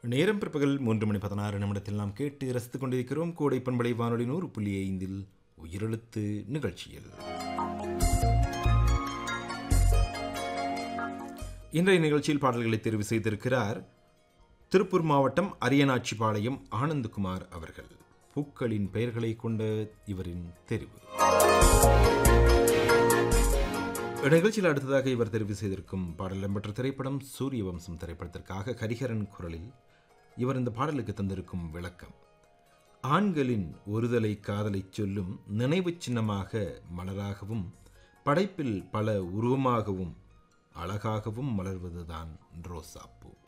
நேரம் பிற்பகல் மூன்று மணி பதினாறு நிமிடத்தில் நாம் கேட்டு ரசித்துக் கொண்டிருக்கிறோம் கோடை பண்பலை வானொலி நூறு புள்ளி ஐந்தில் உயிரெழுத்து நிகழ்ச்சியில் இன்றைய நிகழ்ச்சியில் பாடல்களை தெரிவு செய்திருக்கிறார் திருப்பூர் மாவட்டம் அரியநாச்சிபாளையம் ஆனந்தகுமார் அவர்கள் பூக்களின் பெயர்களை கொண்ட இவரின் தெரிவு நிகழ்ச்சியில் அடுத்ததாக இவர் தெரிவு செய்திருக்கும் பாடல் இடம்பெற்ற திரைப்படம் சூரிய வம்சம் திரைப்படத்திற்காக ஹரிஹரன் குரலில் இவர் இந்த பாடலுக்கு தந்திருக்கும் விளக்கம் ஆண்களின் ஒருதலை காதலைச் சொல்லும் நினைவுச் சின்னமாக மலராகவும் படைப்பில் பல உருவமாகவும் அழகாகவும் மலர்வதுதான் ரோசாப்பூ